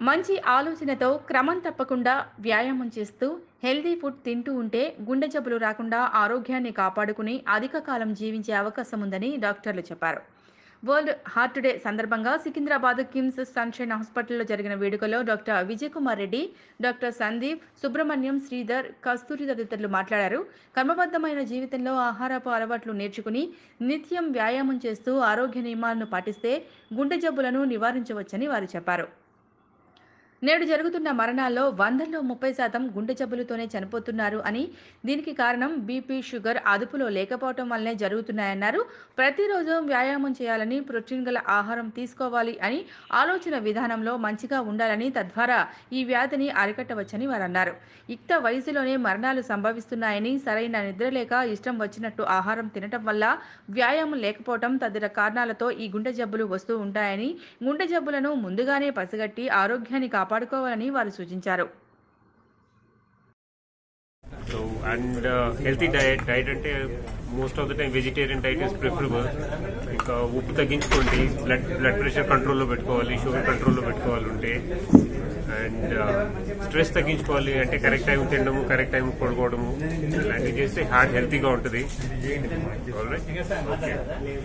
మంచి ఆలోచనతో క్రమం తప్పకుండా వ్యాయామం చేస్తూ హెల్దీ ఫుడ్ తింటూ ఉంటే గుండె జబ్బులు రాకుండా ఆరోగ్యాన్ని కాపాడుకుని అధిక కాలం జీవించే అవకాశం ఉందని డాక్టర్లు చెప్పారు వరల్డ్ హార్ట్ డే సందర్భంగా సికింద్రాబాద్ కిమ్స్ సన్షైన్ హాస్పిటల్లో జరిగిన వేడుకలో డాక్టర్ విజయ్ కుమార్ రెడ్డి డాక్టర్ సందీప్ సుబ్రహ్మణ్యం శ్రీధర్ కస్తూరి తదితరులు మాట్లాడారు క్రమబద్ధమైన జీవితంలో ఆహారపు అలవాట్లు నేర్చుకుని నిత్యం వ్యాయామం చేస్తూ ఆరోగ్య నియమాలను పాటిస్తే గుండె జబ్బులను నివారించవచ్చని వారు చెప్పారు నేడు జరుగుతున్న మరణాల్లో వందల్లో ముప్పై శాతం గుండె జబ్బులతోనే చనిపోతున్నారు అని దీనికి కారణం బీపీ షుగర్ అదుపులో లేకపోవటం వల్లనే జరుగుతున్నాయన్నారు ప్రతిరోజు వ్యాయామం చేయాలని ప్రోటీన్ గల ఆహారం తీసుకోవాలి అని ఆలోచన విధానంలో మంచిగా ఉండాలని తద్వారా ఈ వ్యాధిని అరికట్టవచ్చని వారు అన్నారు యుక్త వయసులోనే మరణాలు సంభవిస్తున్నాయని సరైన నిద్ర లేక ఇష్టం వచ్చినట్టు ఆహారం తినటం వల్ల వ్యాయామం లేకపోవటం తదితర కారణాలతో ఈ గుండె జబ్బులు వస్తూ ఉంటాయని గుండె జబ్బులను ముందుగానే పసిగట్టి ఆరోగ్యాన్ని కాపాడుకోవాలని వారు సూచించారు so and healthy diet diet అంటే most of the time vegetarian diet is preferable ఇంకా ఉప్పు తగ్గించుకోండి బ్లడ్ బ్లడ్ ప్రెషర్ కంట్రోల్లో పెట్టుకోవాలి షుగర్ కంట్రోల్లో పెట్టుకోవాలి ఉంటే అండ్ స్ట్రెస్ తగ్గించుకోవాలి అంటే కరెక్ట్ టైం తినడము కరెక్ట్ టైం పడుకోవడము ఇలాంటివి చేస్తే హార్ట్ హెల్తీగా ఉంటుంది ఓకే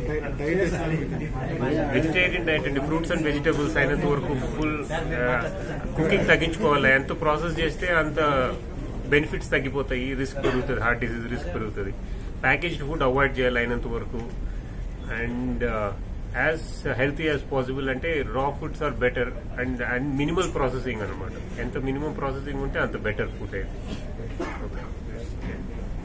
వెజిటేరియన్ డైట్ అండి ఫ్రూట్స్ అండ్ వెజిటేబుల్స్ అయినంత వరకు ఫుల్ కుకింగ్ తగ్గించుకోవాలి ఎంత ప్రాసెస్ చేస్తే అంత బెనిఫిట్స్ తగ్గిపోతాయి రిస్క్ పెరుగుతుంది హార్ట్ డిసీజ్ రిస్క్ పెరుగుతుంది ప్యాకేజ్డ్ ఫుడ్ అవాయిడ్ చేయాలి అయినంత వరకు and as healthy as possible అంటే raw foods are better and and minimal processing అనమాట ఎంత మినిమం ప్రాసెసింగ్ ఉంటే అంత బెటర్ ఫుడ్ అయితే